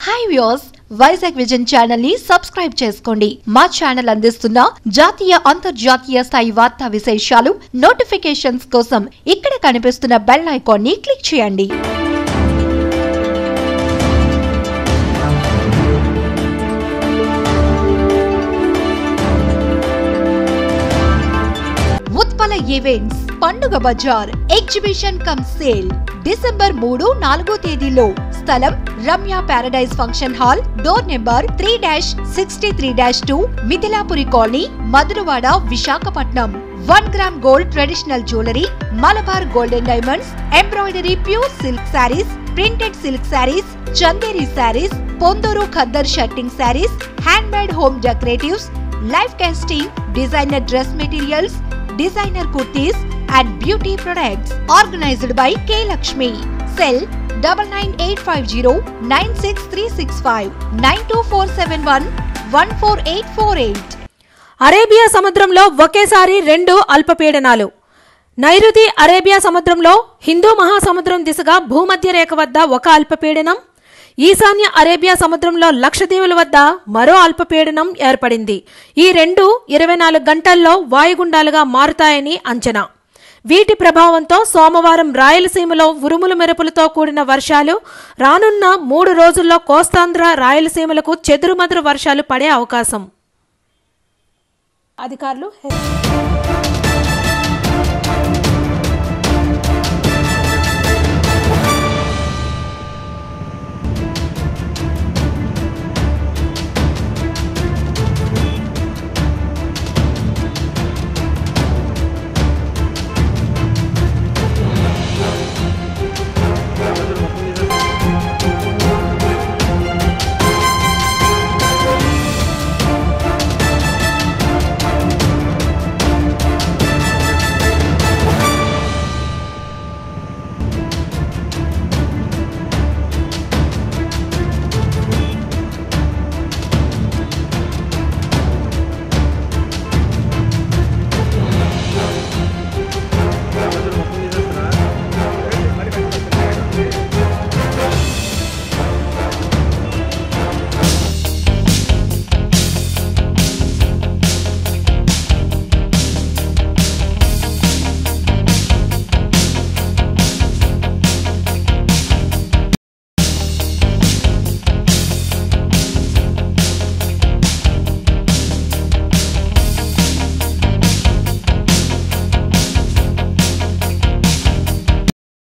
hi views Vizag vision channel ని subscribe చేసుకోండి మా ఛానల్ అందిస్తున్న జాతీయ అంతర్జాతీయ స్థాయి వార్తా విశేషాలు నోటిఫికేషన్స్ కోసం ఇక్కడ కనిపిస్తున్న బెల్ ఐకాన్ ని క్లిక్ చేయండి ఉత్పల ఈవెంట్స్ పండుగ బజార్ ఎగ్జిబిషన్ కమ్ సేల్ డిసెంబర్ మూడు నాలుగో తేదీలో స్థలం Ramya paradise function hall door number three dash sixty three dash two Mithilapuri colony Madhurawada Visakhapatnam one gram gold traditional jewellery Malabar golden diamonds embroidery pure silk saris printed silk saris Chanderi saris Ponduru khaddar shirting saris hand made home decoratives life casting designer dress materials designer kurtis and beauty products organised by K Lakshmi cell double nine eight five zero nine six three six five nine two four seven one one four eight four eight Arabia సముద్రంలో ఒకేసారి రెండు అల్పపీడనాలు నైరుతి Arabia సముద్రంలో హిందూ మహాసముద్రం దిశగా భూమధ్య రేఖ వద్ద ఒక అల్పపీడనం ఈశాన్య అరేబియా సముద్రంలో లక్షద్వీపుల వద్ద మరో అల్పపీడనం ఏర్పడింది ఈ రెండు ఇరవై నాలుగు గంటల్లో వాయుగుండాలుగా మారుతాయని అంచనా వీటి ప్రభావంతో సోమవారం రాయలసీమలో ఉరుములు మెరుపులతో కూడిన వర్షాలు రానున్న మూడు రోజుల్లో కోస్తాంధ్ర రాయలసీమలకు చెదురుమదురు వర్షాలు పడే అవకాశం అధికారులు హె-